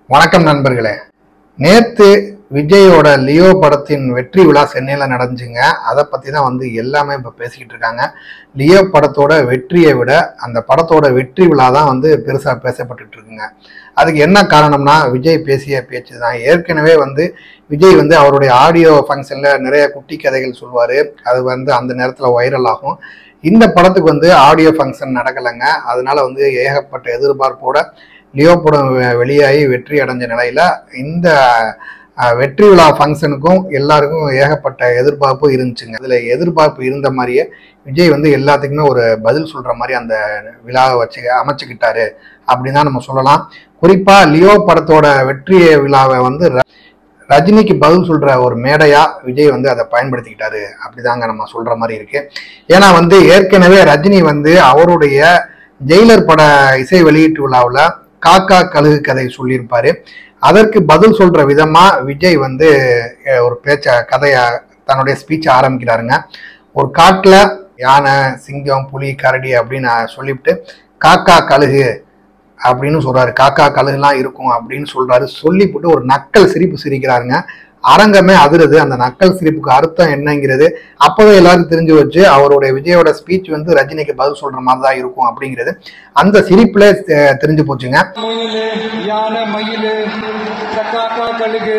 வணக்கம் நண்பர்களே நேத்து விஜயோட லியோ படத்தின் வெற்றி விழா சென்னையில் நடந்துச்சுங்க அதை பற்றி தான் வந்து எல்லாமே இப்போ பேசிக்கிட்டு இருக்காங்க லியோ படத்தோட வெற்றியை விட அந்த படத்தோட வெற்றி விழா தான் வந்து பெருசாக பேசப்பட்டுட்டு இருக்குங்க அதுக்கு என்ன காரணம்னா விஜய் பேசிய பேச்சு தான் ஏற்கனவே வந்து விஜய் வந்து அவருடைய ஆடியோ ஃபங்க்ஷனில் நிறைய குட்டி கதைகள் சொல்லுவார் அது வந்து அந்த நேரத்தில் வைரல் ஆகும் இந்த படத்துக்கு வந்து ஆடியோ ஃபங்க்ஷன் நடக்கலைங்க அதனால வந்து ஏகப்பட்ட எதிர்பார்ப்போட லியோ படம் வெ- வெளியாகி வெற்றி அடைஞ்ச நிலையில இந்த அஹ், வெற்றி விழா ஃபங்க்ஷனுக்கும் எல்லாருக்கும் ஏகப்பட்ட எதிர்பார்ப்பு இருந்துச்சுங்க இதுல எதிர்பார்ப்பு இருந்த மாதிரியே விஜய் வந்து எல்லாத்துக்குமே ஒரு பதில் சொல்ற மாதிரி அந்த விழாவை வச்சு அமைச்சுக்கிட்டாரு அப்படின்னு தான் நம்ம சொல்லலாம் குறிப்பா லியோ படத்தோட வெற்றி விழாவை வந்து ர- ரஜினிக்கு பதில் சொல்ற ஒரு மேடையா விஜய் வந்து அதை பயன்படுத்திக்கிட்டாரு அப்படிதாங்க நம்ம சொல்ற மாதிரி இருக்கு ஏன்னா வந்து ஏற்கனவே ரஜினி வந்து அவருடைய ஜெயிலர் பட இசை வெளியீட்டு விழாவில் காக்கா கழுகு கதை சொல்லியிருப்பாரு அதற்கு பதில் சொல்ற விதமா விஜய் வந்து அஹ், ஒரு பேச்ச கதைய தன்னுடைய ஸ்பீச்சை ஆரம்பிக்கிறாருங்க ஒரு காட்டுல யானை சிங்கம் புலி கரடி அப்படின்னு சொல்லிவிட்டு காக்கா கழுகு அப்படின்னு சொல்றாரு காக்கா கழுகுலாம் இருக்கும் அப்படின்னு சொல்றாரு சொல்லிவிட்டு ஒரு நக்கல் சிரிப்பு சிரிக்கிறாருங்க அரங்கமே அதிருது அந்த நக்கல் சிரிப்புக்கு அர்த்தம் என்னங்கிறது அப்போதான் எல்லாருக்கும் தெரிஞ்சு வச்சு அவருடைய விஜயோட ஸ்பீச் வந்து ரஜினிக்கு பதில் சொல்ற மாதிரி தான் இருக்கும் அப்படிங்கிறது அந்த சிரிப்புல தெ- தெரிஞ்சு போச்சுங்க முயலு யானை மயிலு காக்கா கழுகு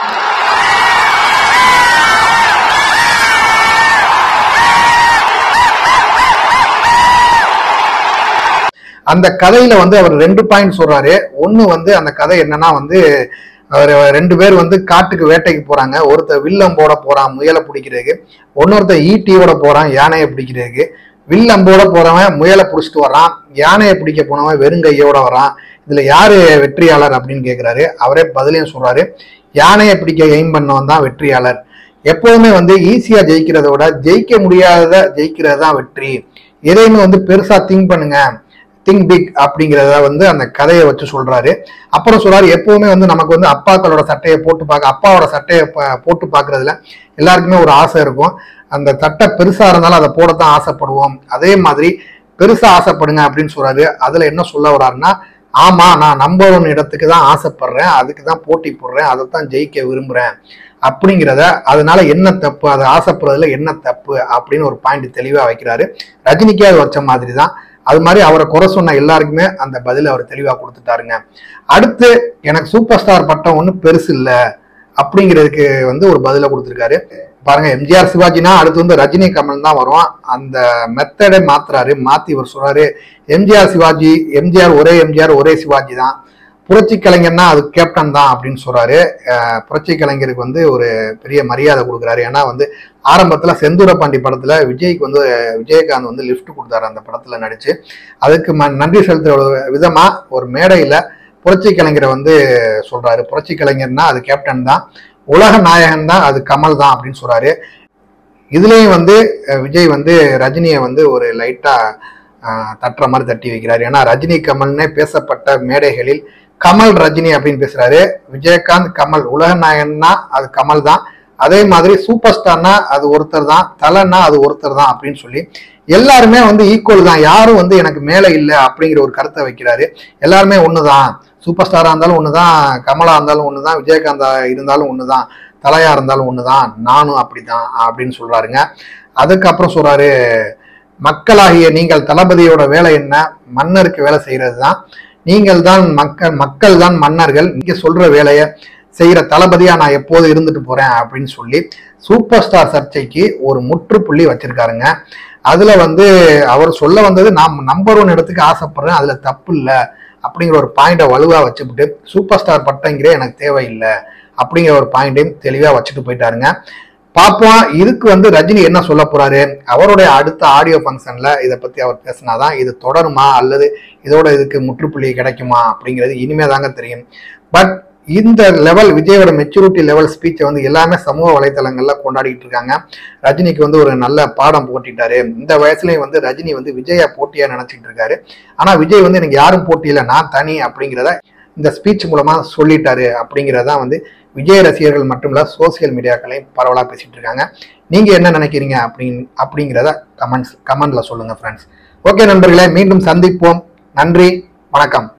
அந்த கதையில வந்து அவர் ரெண்டு பாயிண்ட் சொல்றாரு ஒன்னு வந்து அந்த கதை என்னன்னா வந்து அவர் ரெண்டு பேர் வந்து காட்டுக்கு வேட்டைக்கு போறாங்க ஒருத்தர் வில்லம்போட போறான் முயலை பிடிக்கிறதுக்கு இன்னொருத்தர் ஈட்டியோட போறான் யானையை பிடிக்கிறதுக்கு வில்லம்போட போறவன் முயலை பிடிச்சிட்டு வர்றான் யானையை பிடிக்க போனவன் வெறுங்கையோட வரான் இதுல யாரு வெற்றியாளர் அப்படின்னு கேக்குறாரு அவரே பதிலையும் சொல்றாரு யானையை பிடிக்க எய்ம் பண்ணவன் தான் வெற்றியாளர் எப்போதுமே வந்து ஈஸியா ஜெயிக்கிறத விட ஜெயிக்க முடியாதத ஜெயிக்கிறது தான் வெற்றி எதையுமே வந்து பெருசா திங்க் பண்ணுங்க திங்க் பிக் அப்படிங்கிறத வந்து அந்த கதையை வச்சு சொல்றாரு அப்புறம் சொல்றாரு எப்பவுமே வந்து நமக்கு வந்து அப்பாக்களோட சட்டையை போட்டு பார்க்க அப்பாவோட சட்டையை ப- போட்டு பார்க்கறதுல எல்லாருக்குமே ஒரு ஆசை இருக்கும் அந்த சட்டை பெருசா இருந்தாலும் அதை போடத்தான் ஆசைப்படுவோம் அதே மாதிரி பெருசா ஆசைப்படுங்க அப்படின்னு சொல்றாரு அதுல என்ன சொல்ல வர்றாருன்னா ஆமா நான் நம்பர் ஒன் இடத்துக்கு தான் ஆசைப்படுறேன் அதுக்கு தான் போட்டி போடுறேன் அதை தான் ஜெயிக்க விரும்புறேன் அப்படிங்கிறத அதனால என்ன தப்பு அதை ஆசைப்படுறதுல என்ன தப்பு அப்படின்னு ஒரு பாயிண்ட் தெளிவா வைக்கிறாரு ரஜினிக்கே அது வச்ச மாதிரி தான் அது மாதிரி அவரை குறை சொன்ன எல்லாருக்குமே அந்த பதில அவர் தெளிவா கொடுத்துட்டாருங்க அடுத்து எனக்கு சூப்பர் ஸ்டார் பட்டம் ஒன்றும் பெருசு இல்லை அப்படிங்கிறதுக்கு வந்து ஒரு பதில கொடுத்துருக்காரு பாருங்க எம்ஜிஆர் சிவாஜினா அடுத்து வந்து ரஜினி கமல் தான் வரும் அந்த மெத்தடை மாத்துறாரு மாத்தி இவர் சொல்றாரு எம்ஜிஆர் சிவாஜி எம்ஜிஆர் ஒரே எம்ஜிஆர் ஒரே சிவாஜி தான் புரட்சி கலைஞர்னா அது கேப்டன் தான் அப்படின்னு சொல்றாரு அஹ் புரட்சி கலைஞருக்கு வந்து ஒரு பெரிய மரியாதை கொடுக்குறாரு ஏன்னா வந்து ஆரம்பத்துல செந்தூர பாண்டி படத்துல விஜய்க்கு வந்து விஜயகாந்த் வந்து லிஃப்ட் கொடுத்தாரு அந்த படத்துல நடிச்சு அதுக்கு ம- நன்றி செலுத்துற ஒரு விதமா ஒரு மேடையில புரட்சி கலைஞரை வந்து சொல்றாரு புரட்சி கலைஞர்னா அது கேப்டன் தான் உலக நாயகன் தான் அது கமல் தான் அப்படின்னு சொல்றாரு இதுலயும் வந்து அஹ், விஜய் வந்து ரஜினியை வந்து ஒரு லைட்டா ஆஹ், தட்டுற மாதிரி தட்டி வைக்கிறாரு ஏன்னா ரஜினி கமல்னே பேசப்பட்ட மேடைகளில் கமல் ரஜினி அப்படின்னு பேசுறாரு விஜயகாந்த் கமல் உலக நாயகன்னா அது கமல் தான் அதே மாதிரி சூப்பர் ஸ்டார்னா அது ஒருத்தர் தான் தலைன்னா அது ஒருத்தர் தான் அப்படின்னு சொல்லி எல்லாருமே வந்து ஈக்குவல் தான் யாரும் வந்து எனக்கு மேலே இல்லை அப்படிங்கிற ஒரு கருத்தை வைக்கிறாரு எல்லாருமே ஒண்ணுதான் சூப்பர் ஸ்டாரா இருந்தாலும் ஒண்ணுதான் கமலா இருந்தாலும் ஒண்ணுதான் விஜயகாந்தா இருந்தாலும் ஒண்ணுதான் தலையா இருந்தாலும் ஒண்ணுதான் நானும் அப்படிதான் அப்படின்னு சொல்றாருங்க அதுக்கப்புறம் சொல்றாரு மக்களாகிய நீங்கள் தளபதியோட வேலை என்ன மன்னருக்கு வேலை செய்யறது தான் நீங்கள் தான் மக்கள் மக்கள் தான் மன்னர்கள் நீங்க சொல்ற வேலையை செய்யற தளபதியா நான் எப்போது இருந்துட்டு போறேன் அப்படின்னு சொல்லி சூப்பர் ஸ்டார் சர்ச்சைக்கு ஒரு முற்றுப்புள்ளி வச்சிருக்காருங்க அதுல வந்து அவர் சொல்ல வந்தது நான் நம்பர் ஒன் இடத்துக்கு ஆசைப்படுறேன் அதுல தப்பு இல்லை அப்படிங்கிற ஒரு பாயிண்டை வலுவா வச்சுக்கிட்டு சூப்பர் ஸ்டார் பட்டங்கிற எனக்கு தேவையில்லை அப்படிங்கிற ஒரு பாயிண்டையும் தெளிவா வச்சுட்டு போயிட்டாருங்க பார்ப்போம் இதுக்கு வந்து ரஜினி என்ன சொல்ல போறாரு அவருடைய அடுத்த ஆடியோ ஃபங்க்ஷன்ல இதை பத்தி அவர் பேசினாதான் இது தொடருமா அல்லது இதோட இதுக்கு முற்றுப்புள்ளி கிடைக்குமா அப்படிங்கிறது இனிமே தாங்க தெரியும் பட் இந்த லெவல் விஜயோட மெச்சூரிட்டி லெவல் ஸ்பீச்சை வந்து எல்லாமே சமூக வலைத்தளங்கள்ல கொண்டாடிட்டு இருக்காங்க ரஜினிக்கு வந்து ஒரு நல்ல பாடம் போட்டிட்டாரு இந்த வயசுலயும் வந்து ரஜினி வந்து விஜயா போட்டியா நினைச்சிட்டு இருக்காரு ஆனா விஜய் வந்து எனக்கு யாரும் போட்டி இல்லை நான் தனி அப்படிங்கிறத இந்த ஸ்பீச் மூலமா சொல்லிட்டாரு அப்படிங்கிறதான் வந்து விஜய் ரசிகர்கள் மட்டும் இல்ல சோசியல் மீடியாக்களையும் பரவலா பேசிட்டு இருக்காங்க நீங்க என்ன நினைக்கிறீங்க அப்படிங் அப்படிங்கிறத கமெண்ட்ஸ் கமெண்ட்ல சொல்லுங்க ஃப்ரெண்ட்ஸ் ஓகே நண்பர்களே மீண்டும் சந்திப்போம் நன்றி வணக்கம்